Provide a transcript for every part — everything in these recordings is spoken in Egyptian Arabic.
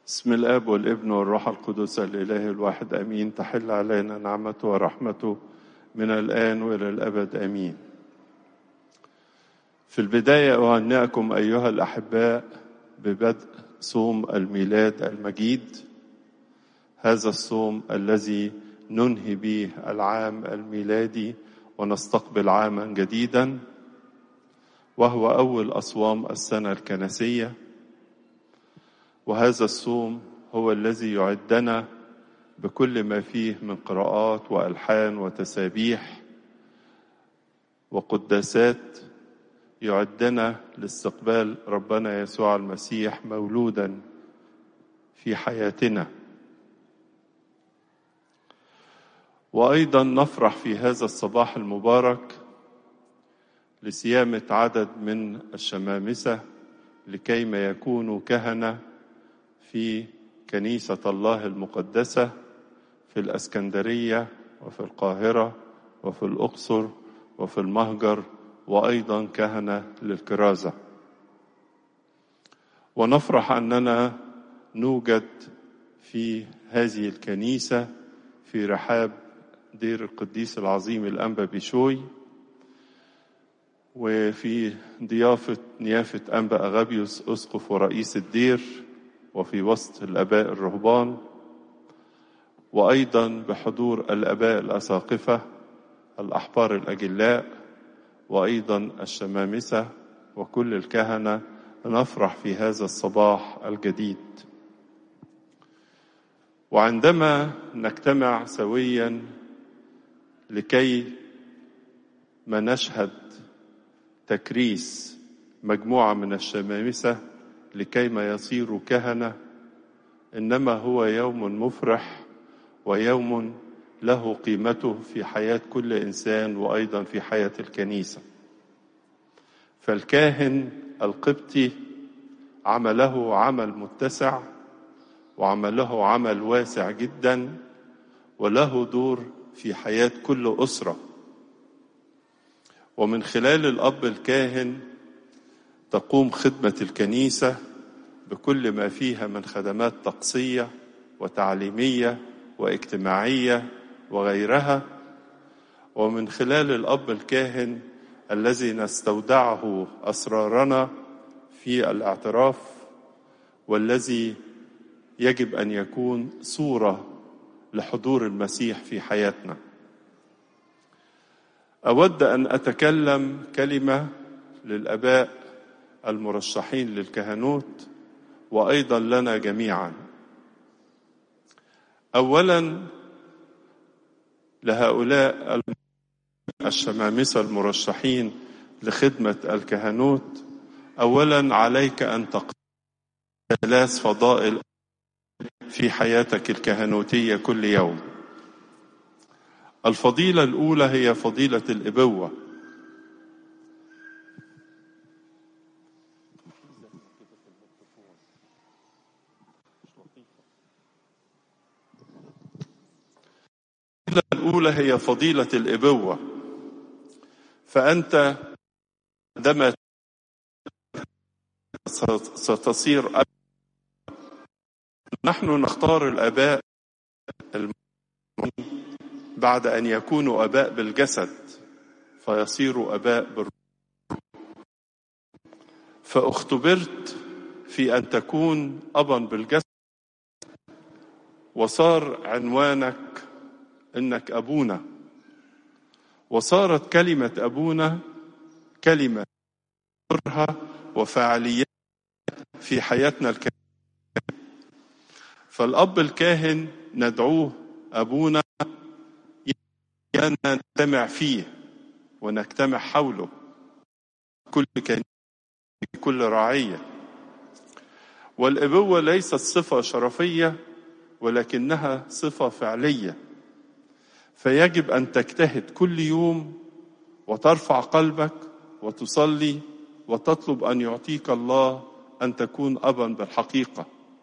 بسم الاب والابن والروح القدس الاله الواحد امين تحل علينا نعمته ورحمته من الان والى الابد امين في البدايه اهنئكم ايها الاحباء ببدء صوم الميلاد المجيد هذا الصوم الذي ننهي به العام الميلادي ونستقبل عاما جديدا وهو اول اصوام السنه الكنسيه وهذا الصوم هو الذي يعدنا بكل ما فيه من قراءات والحان وتسابيح وقداسات يعدنا لاستقبال ربنا يسوع المسيح مولودا في حياتنا وايضا نفرح في هذا الصباح المبارك لصيامه عدد من الشمامسه لكيما يكونوا كهنه في كنيسة الله المقدسة في الأسكندرية وفي القاهرة وفي الأقصر وفي المهجر وأيضا كهنة للكرازة ونفرح أننا نوجد في هذه الكنيسة في رحاب دير القديس العظيم الأنبا بشوي وفي ضيافة نيافة أنبا أغابيوس أسقف ورئيس الدير وفي وسط الاباء الرهبان وايضا بحضور الاباء الاساقفه الاحبار الاجلاء وايضا الشمامسه وكل الكهنه نفرح في هذا الصباح الجديد وعندما نجتمع سويا لكي ما نشهد تكريس مجموعه من الشمامسه لكيما يصيروا كهنة إنما هو يوم مفرح ويوم له قيمته في حياة كل إنسان وأيضا في حياة الكنيسة فالكاهن القبطي عمله عمل متسع وعمله عمل واسع جدا وله دور في حياة كل أسرة ومن خلال الأب الكاهن تقوم خدمة الكنيسة بكل ما فيها من خدمات طقسية وتعليمية واجتماعية وغيرها ومن خلال الأب الكاهن الذي نستودعه أسرارنا في الاعتراف والذي يجب أن يكون صورة لحضور المسيح في حياتنا أود أن أتكلم كلمة للآباء المرشحين للكهنوت وايضا لنا جميعا اولا لهؤلاء الشمامسه المرشحين لخدمه الكهنوت اولا عليك ان تقوم ثلاث فضائل في حياتك الكهنوتيه كل يوم الفضيله الاولى هي فضيله الابوه الأولى هي فضيلة الإبوة فأنت عندما ستصير أب نحن نختار الآباء بعد أن يكونوا أباء بالجسد فيصيروا أباء بالروح فاختبرت في أن تكون أبا بالجسد وصار عنوانك انك ابونا وصارت كلمه ابونا كلمه سرها وفعاليات في حياتنا الكهنة فالاب الكاهن ندعوه ابونا نجتمع فيه ونجتمع حوله كل كنيسه كل رعيه والابوه ليست صفه شرفيه ولكنها صفه فعليه فيجب ان تجتهد كل يوم وترفع قلبك وتصلي وتطلب ان يعطيك الله ان تكون ابا بالحقيقه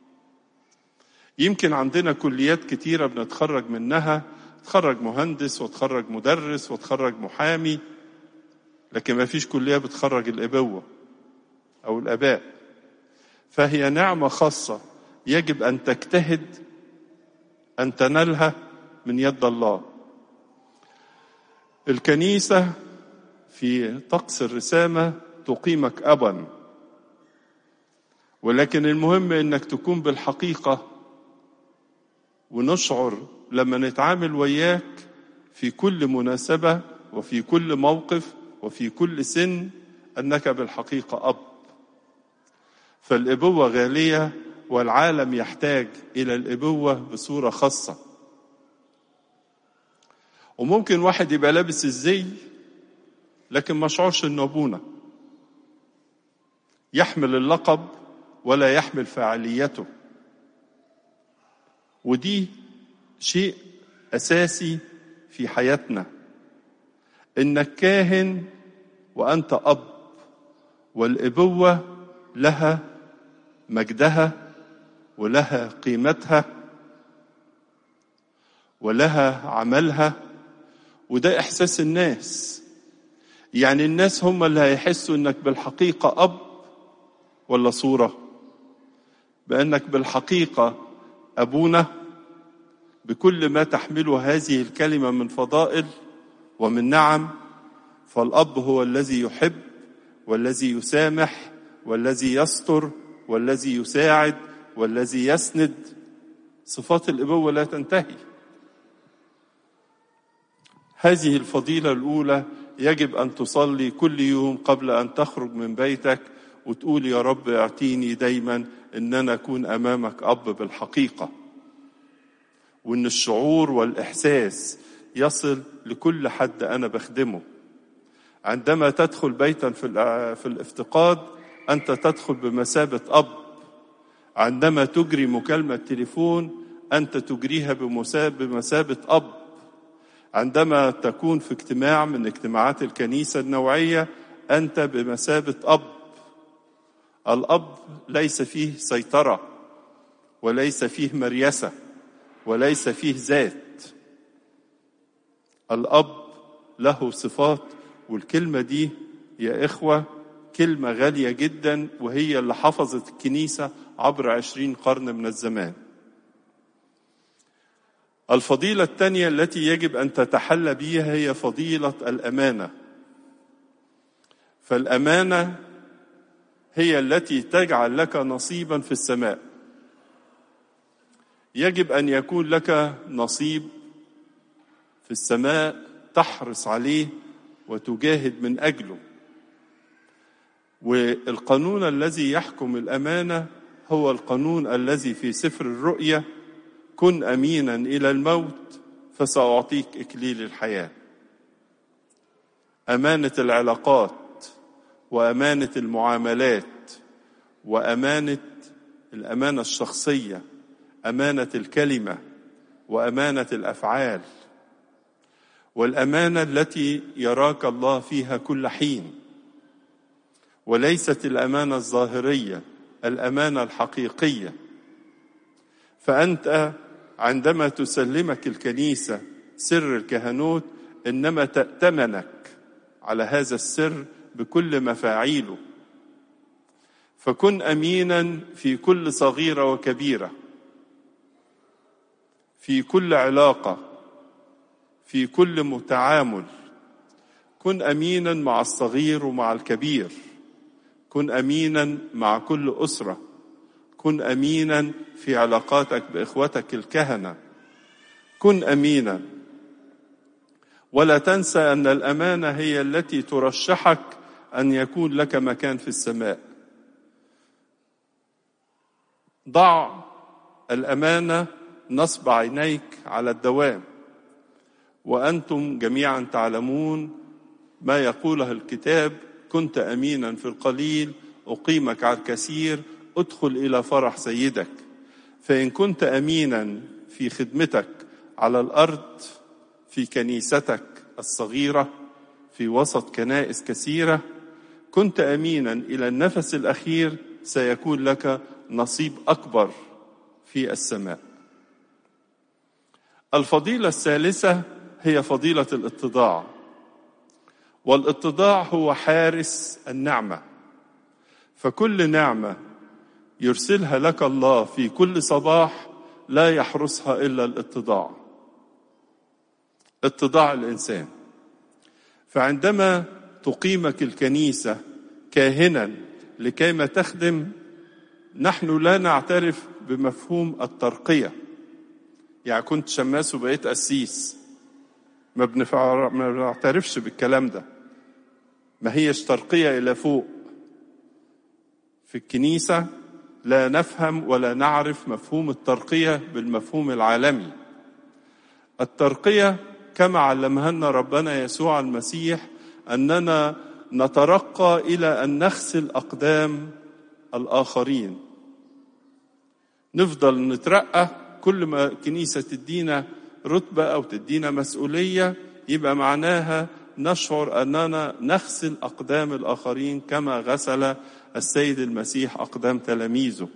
يمكن عندنا كليات كتيره بنتخرج منها تخرج مهندس وتخرج مدرس وتخرج محامي لكن ما فيش كليه بتخرج الابوه او الاباء فهي نعمه خاصه يجب ان تجتهد ان تنالها من يد الله الكنيسه في طقس الرسامه تقيمك ابا ولكن المهم انك تكون بالحقيقه ونشعر لما نتعامل وياك في كل مناسبه وفي كل موقف وفي كل سن انك بالحقيقه اب فالابوه غاليه والعالم يحتاج الى الابوه بصوره خاصه وممكن واحد يبقى لابس الزي لكن ما شعرش انه ابونا يحمل اللقب ولا يحمل فعاليته ودي شيء اساسي في حياتنا انك كاهن وانت اب والابوه لها مجدها ولها قيمتها ولها عملها وده احساس الناس يعني الناس هم اللي هيحسوا انك بالحقيقه اب ولا صوره بانك بالحقيقه ابونا بكل ما تحمله هذه الكلمه من فضائل ومن نعم فالاب هو الذي يحب والذي يسامح والذي يستر والذي يساعد والذي يسند صفات الابوه لا تنتهي هذه الفضيله الاولى يجب ان تصلي كل يوم قبل ان تخرج من بيتك وتقول يا رب اعطيني دايما ان انا اكون امامك اب بالحقيقه وان الشعور والاحساس يصل لكل حد انا بخدمه عندما تدخل بيتا في في الافتقاد انت تدخل بمثابه اب عندما تجري مكالمه تليفون انت تجريها بمثابه اب عندما تكون في اجتماع من اجتماعات الكنيسه النوعيه انت بمثابه اب الاب ليس فيه سيطره وليس فيه مريسه وليس فيه ذات الاب له صفات والكلمه دي يا اخوه كلمه غاليه جدا وهي اللي حفظت الكنيسه عبر عشرين قرن من الزمان الفضيله الثانيه التي يجب ان تتحلى بها هي فضيله الامانه فالامانه هي التي تجعل لك نصيبا في السماء يجب ان يكون لك نصيب في السماء تحرص عليه وتجاهد من اجله والقانون الذي يحكم الامانه هو القانون الذي في سفر الرؤيا كن امينا الى الموت فساعطيك اكليل الحياه امانه العلاقات وامانه المعاملات وامانه الامانه الشخصيه امانه الكلمه وامانه الافعال والامانه التي يراك الله فيها كل حين وليست الامانه الظاهريه الامانه الحقيقيه فانت عندما تسلمك الكنيسه سر الكهنوت انما تاتمنك على هذا السر بكل مفاعيله فكن امينا في كل صغيره وكبيره في كل علاقه في كل تعامل كن امينا مع الصغير ومع الكبير كن امينا مع كل اسره كن امينا في علاقاتك باخوتك الكهنه كن امينا ولا تنسى ان الامانه هي التي ترشحك ان يكون لك مكان في السماء ضع الامانه نصب عينيك على الدوام وانتم جميعا تعلمون ما يقوله الكتاب كنت امينا في القليل اقيمك على الكثير ادخل الى فرح سيدك فان كنت امينا في خدمتك على الارض في كنيستك الصغيره في وسط كنائس كثيره كنت امينا الى النفس الاخير سيكون لك نصيب اكبر في السماء الفضيله الثالثه هي فضيله الاتضاع والاتضاع هو حارس النعمه فكل نعمه يرسلها لك الله في كل صباح لا يحرسها الا الاتضاع اتضاع الانسان فعندما تقيمك الكنيسه كاهنا لكيما تخدم نحن لا نعترف بمفهوم الترقيه يعني كنت شماس وبقيت قسيس ما بنفع... ما بنعترفش بالكلام ده ما هيش ترقيه الى فوق في الكنيسه لا نفهم ولا نعرف مفهوم الترقيه بالمفهوم العالمي الترقيه كما علمها لنا ربنا يسوع المسيح اننا نترقى الى ان نغسل اقدام الاخرين نفضل نترقى كل ما الكنيسه تدينا رتبه او تدينا مسؤوليه يبقى معناها نشعر اننا نغسل اقدام الاخرين كما غسل السيد المسيح اقدام تلاميذه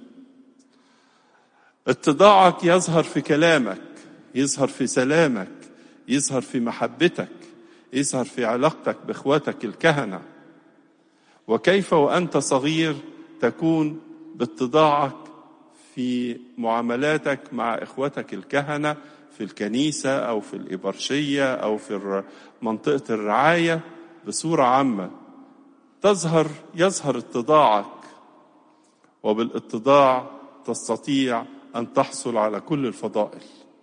اتضاعك يظهر في كلامك يظهر في سلامك يظهر في محبتك يظهر في علاقتك باخواتك الكهنه وكيف وانت صغير تكون باتضاعك في معاملاتك مع اخوتك الكهنه في الكنيسه او في الابرشيه او في منطقه الرعايه بصوره عامه تظهر يظهر اتضاعك وبالاتضاع تستطيع ان تحصل على كل الفضائل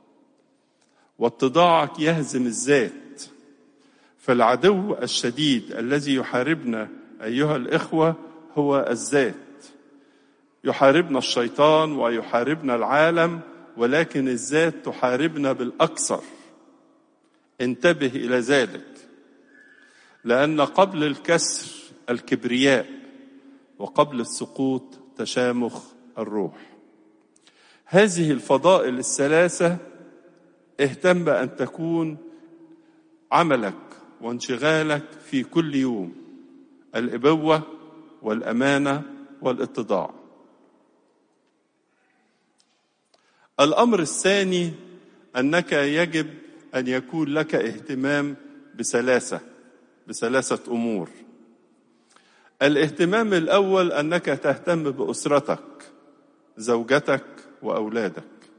واتضاعك يهزم الذات فالعدو الشديد الذي يحاربنا ايها الاخوه هو الذات يحاربنا الشيطان ويحاربنا العالم ولكن الذات تحاربنا بالاكثر انتبه الى ذلك لان قبل الكسر الكبرياء وقبل السقوط تشامخ الروح هذه الفضائل الثلاثه اهتم بان تكون عملك وانشغالك في كل يوم الابوه والامانه والاتضاع الامر الثاني انك يجب ان يكون لك اهتمام بثلاثه بثلاثه امور الاهتمام الاول انك تهتم باسرتك زوجتك واولادك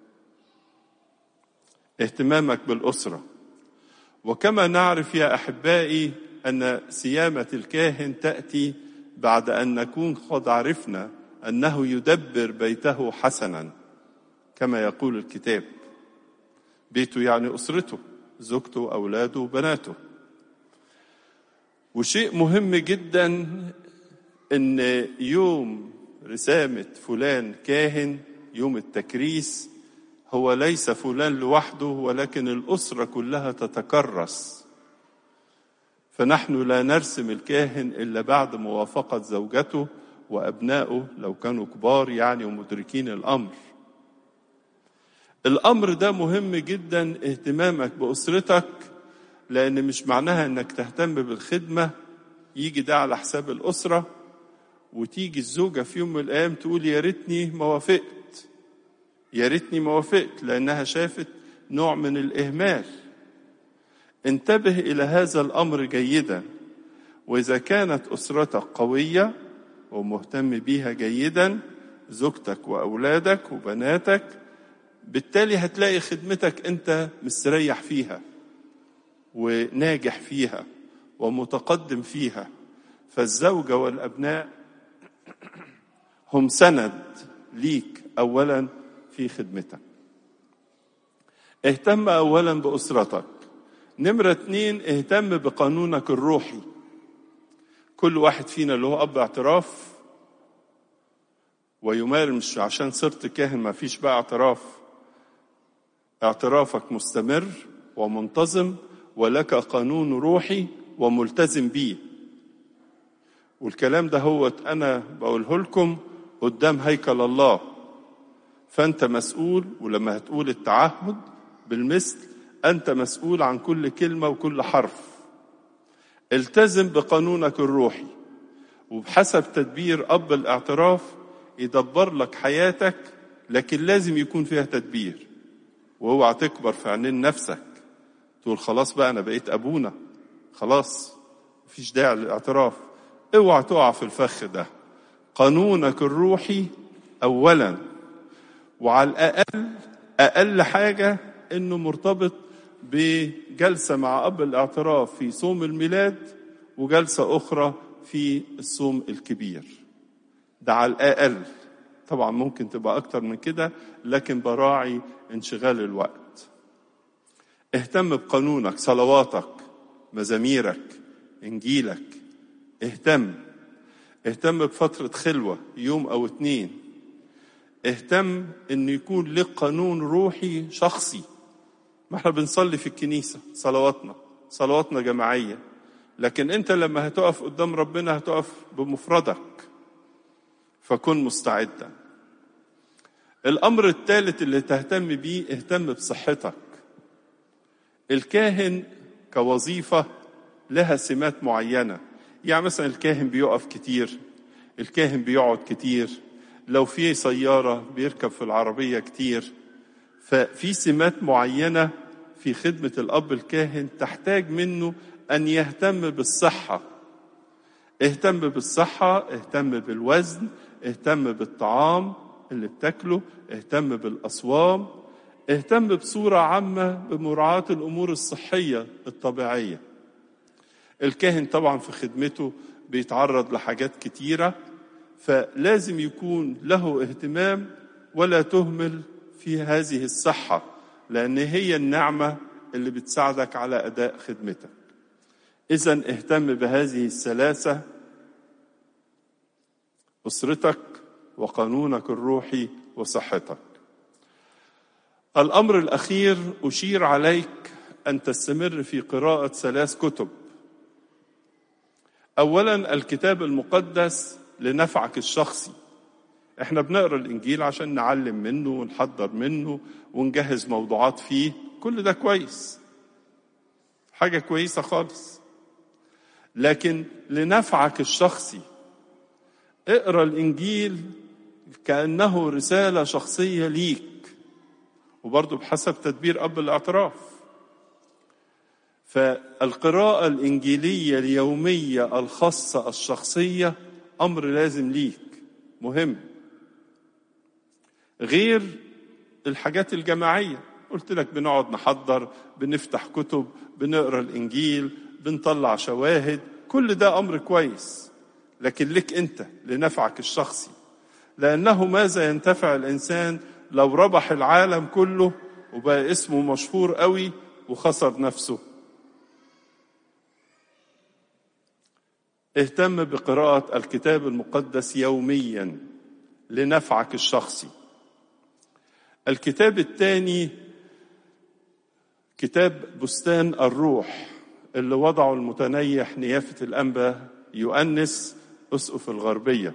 اهتمامك بالاسره وكما نعرف يا احبائي ان سيامه الكاهن تاتي بعد ان نكون قد عرفنا انه يدبر بيته حسنا كما يقول الكتاب بيته يعني اسرته زوجته اولاده وبناته وشيء مهم جدا ان يوم رسامه فلان كاهن يوم التكريس هو ليس فلان لوحده ولكن الاسره كلها تتكرس فنحن لا نرسم الكاهن الا بعد موافقه زوجته وابنائه لو كانوا كبار يعني ومدركين الامر الامر ده مهم جدا اهتمامك باسرتك لان مش معناها انك تهتم بالخدمه يجي ده على حساب الاسره وتيجي الزوجه في يوم من الايام تقول يا ريتني ما وافقت يا ريتني ما وافقت لانها شافت نوع من الاهمال انتبه الى هذا الامر جيدا واذا كانت اسرتك قويه ومهتم بيها جيدا زوجتك واولادك وبناتك بالتالي هتلاقي خدمتك انت مستريح فيها وناجح فيها ومتقدم فيها فالزوجه والابناء هم سند ليك اولا في خدمتك اهتم اولا باسرتك نمرة اتنين اهتم بقانونك الروحي كل واحد فينا اللي هو اب اعتراف ويمارس مش عشان صرت كاهن ما فيش بقى اعتراف اعترافك مستمر ومنتظم ولك قانون روحي وملتزم بيه والكلام ده هو انا بقوله لكم قدام هيكل الله فانت مسؤول ولما هتقول التعهد بالمثل انت مسؤول عن كل كلمه وكل حرف التزم بقانونك الروحي وبحسب تدبير اب الاعتراف يدبر لك حياتك لكن لازم يكون فيها تدبير واوعى تكبر في عينين نفسك تقول خلاص بقى انا بقيت ابونا خلاص مفيش داعي للاعتراف اوعى تقع في الفخ ده قانونك الروحي اولا وعلى الاقل اقل حاجه انه مرتبط بجلسه مع اب الاعتراف في صوم الميلاد وجلسه اخرى في الصوم الكبير ده على الاقل طبعا ممكن تبقى اكتر من كده لكن براعي انشغال الوقت اهتم بقانونك صلواتك مزاميرك انجيلك اهتم اهتم بفترة خلوة يوم او اتنين اهتم ان يكون لك قانون روحي شخصي ما احنا بنصلي في الكنيسة صلواتنا صلواتنا جماعية لكن انت لما هتقف قدام ربنا هتقف بمفردك فكن مستعدا الامر الثالث اللي تهتم بيه اهتم بصحتك الكاهن كوظيفة لها سمات معينة يعني مثلا الكاهن بيقف كتير الكاهن بيقعد كتير لو في سيارة بيركب في العربية كتير ففي سمات معينة في خدمة الأب الكاهن تحتاج منه أن يهتم بالصحة اهتم بالصحة اهتم بالوزن اهتم بالطعام اللي بتاكله اهتم بالأصوام اهتم بصورة عامة بمراعاة الأمور الصحية الطبيعية الكاهن طبعا في خدمته بيتعرض لحاجات كتيرة فلازم يكون له اهتمام ولا تهمل في هذه الصحة لأن هي النعمة اللي بتساعدك على أداء خدمتك إذا اهتم بهذه الثلاثة أسرتك وقانونك الروحي وصحتك الأمر الأخير أشير عليك أن تستمر في قراءة ثلاث كتب أولا الكتاب المقدس لنفعك الشخصي احنا بنقرا الانجيل عشان نعلم منه ونحضر منه ونجهز موضوعات فيه كل ده كويس حاجه كويسه خالص لكن لنفعك الشخصي اقرا الانجيل كانه رساله شخصيه ليك وبرضه بحسب تدبير اب الاعتراف فالقراءه الانجيليه اليوميه الخاصه الشخصيه امر لازم ليك مهم غير الحاجات الجماعيه قلت لك بنقعد نحضر بنفتح كتب بنقرا الانجيل بنطلع شواهد كل ده امر كويس لكن لك انت لنفعك الشخصي لانه ماذا ينتفع الانسان لو ربح العالم كله وبقى اسمه مشهور قوي وخسر نفسه اهتم بقراءة الكتاب المقدس يوميا لنفعك الشخصي. الكتاب الثاني كتاب بستان الروح اللي وضعه المتنيح نيافة الأنبا يؤنس أسقف الغربية.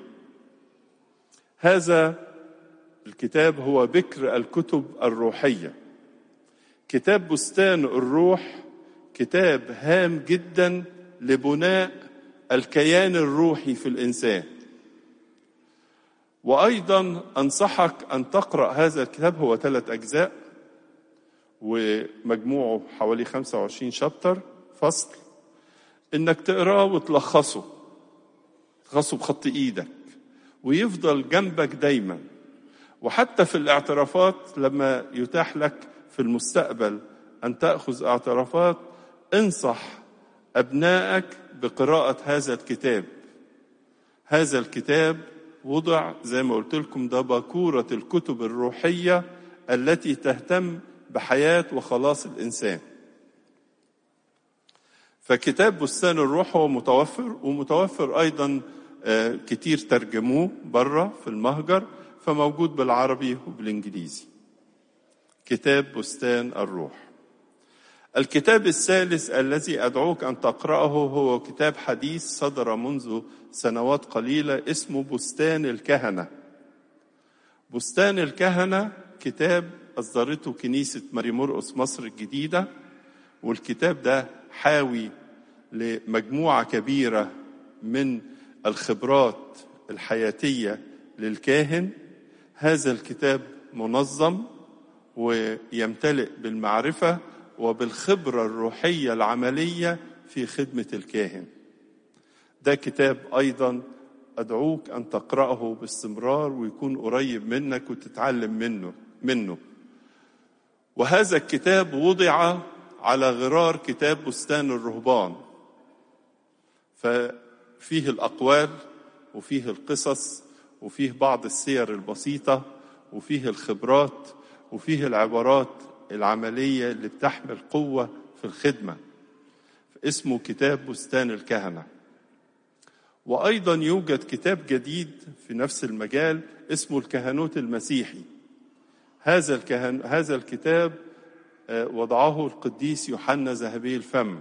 هذا الكتاب هو بكر الكتب الروحية. كتاب بستان الروح كتاب هام جدا لبناء الكيان الروحي في الانسان وايضا انصحك ان تقرا هذا الكتاب هو ثلاث اجزاء ومجموعه حوالي 25 شابتر فصل انك تقراه وتلخصه تلخصه بخط ايدك ويفضل جنبك دايما وحتى في الاعترافات لما يتاح لك في المستقبل ان تاخذ اعترافات انصح ابنائك بقراءة هذا الكتاب هذا الكتاب وضع زي ما قلت لكم ده باكورة الكتب الروحية التي تهتم بحياة وخلاص الإنسان فكتاب بستان الروح هو متوفر ومتوفر أيضا كتير ترجموه بره في المهجر فموجود بالعربي وبالإنجليزي كتاب بستان الروح الكتاب الثالث الذي ادعوك ان تقراه هو كتاب حديث صدر منذ سنوات قليله اسمه بستان الكهنه بستان الكهنه كتاب اصدرته كنيسه ماري مرقس مصر الجديده والكتاب ده حاوي لمجموعه كبيره من الخبرات الحياتيه للكاهن هذا الكتاب منظم ويمتلئ بالمعرفه وبالخبرة الروحية العملية في خدمة الكاهن. ده كتاب أيضا أدعوك أن تقرأه باستمرار ويكون قريب منك وتتعلم منه منه وهذا الكتاب وضع على غرار كتاب بستان الرهبان ففيه الأقوال وفيه القصص وفيه بعض السير البسيطة وفيه الخبرات وفيه العبارات العملية اللي بتحمل قوة في الخدمة اسمه كتاب بستان الكهنة وأيضا يوجد كتاب جديد في نفس المجال اسمه الكهنوت المسيحي هذا الكهن هذا الكتاب وضعه القديس يوحنا ذهبي الفم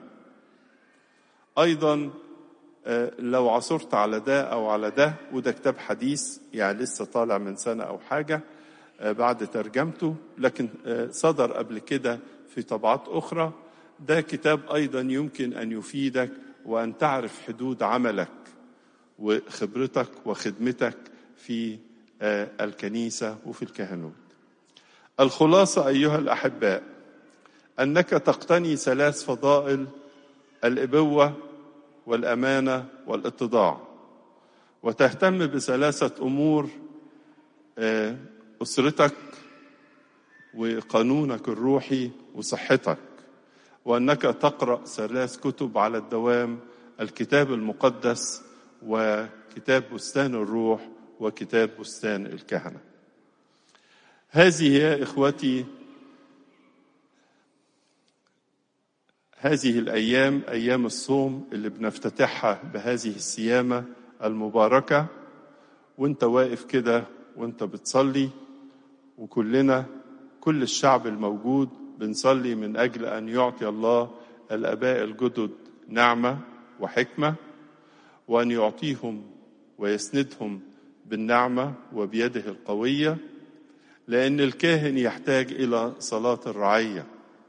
أيضا لو عثرت على ده أو على ده وده كتاب حديث يعني لسه طالع من سنة أو حاجة بعد ترجمته لكن صدر قبل كده في طبعات أخرى ده كتاب أيضا يمكن أن يفيدك وأن تعرف حدود عملك وخبرتك وخدمتك في الكنيسة وفي الكهنوت الخلاصة أيها الأحباء أنك تقتني ثلاث فضائل الإبوة والأمانة والاتضاع وتهتم بثلاثة أمور أسرتك وقانونك الروحي وصحتك وأنك تقرأ ثلاث كتب على الدوام الكتاب المقدس وكتاب بستان الروح وكتاب بستان الكهنة هذه يا إخوتي هذه الأيام أيام الصوم اللي بنفتتحها بهذه السيامة المباركة وانت واقف كده وانت بتصلي وكلنا كل الشعب الموجود بنصلي من أجل أن يعطي الله الآباء الجدد نعمة وحكمة وأن يعطيهم ويسندهم بالنعمة وبيده القوية لأن الكاهن يحتاج إلى صلاة الرعية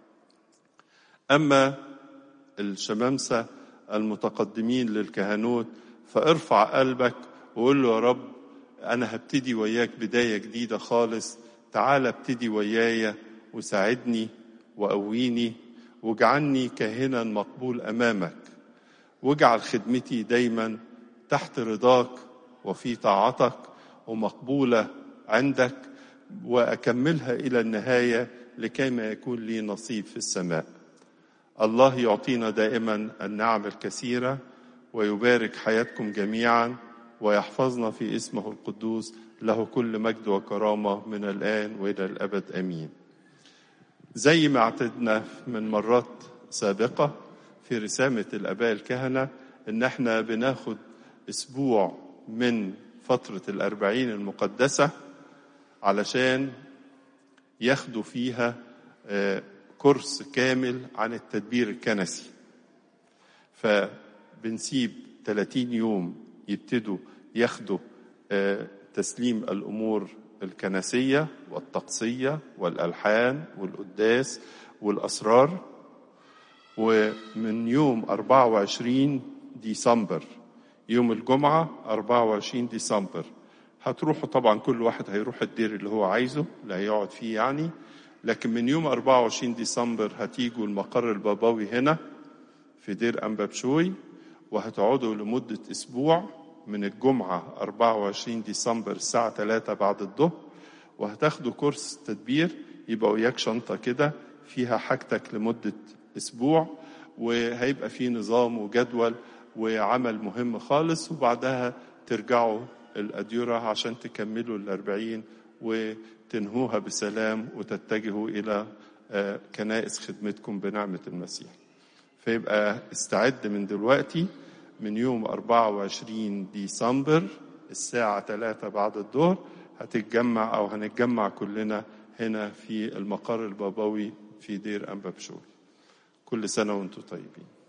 أما الشمامسة المتقدمين للكهنوت فارفع قلبك وقول له يا رب أنا هبتدي وياك بداية جديدة خالص تعال ابتدي ويايا وساعدني وقويني واجعلني كاهنا مقبول أمامك واجعل خدمتي دايما تحت رضاك وفي طاعتك ومقبولة عندك وأكملها إلى النهاية لكي ما يكون لي نصيب في السماء الله يعطينا دائما النعم الكثيرة ويبارك حياتكم جميعا ويحفظنا في اسمه القدوس له كل مجد وكرامة من الآن وإلى الأبد أمين زي ما اعتدنا من مرات سابقة في رسامة الآباء الكهنة إن احنا بناخد أسبوع من فترة الأربعين المقدسة علشان ياخدوا فيها كورس كامل عن التدبير الكنسي فبنسيب 30 يوم يبتدوا ياخدوا تسليم الأمور الكنسية والطقسية والألحان والقداس والأسرار ومن يوم 24 ديسمبر يوم الجمعة 24 ديسمبر هتروحوا طبعا كل واحد هيروح الدير اللي هو عايزه اللي هيقعد فيه يعني لكن من يوم 24 ديسمبر هتيجوا المقر البابوي هنا في دير أنبابشوي وهتقعدوا لمدة أسبوع من الجمعة 24 ديسمبر الساعة 3 بعد الظهر وهتاخدوا كورس تدبير يبقى وياك شنطة كده فيها حاجتك لمدة أسبوع وهيبقى فيه نظام وجدول وعمل مهم خالص وبعدها ترجعوا الأديرة عشان تكملوا الأربعين وتنهوها بسلام وتتجهوا إلى كنائس خدمتكم بنعمة المسيح فيبقى استعد من دلوقتي من يوم 24 ديسمبر الساعة 3 بعد الظهر هتتجمع أو هنتجمع كلنا هنا في المقر البابوي في دير أنبابشوي كل سنة وانتم طيبين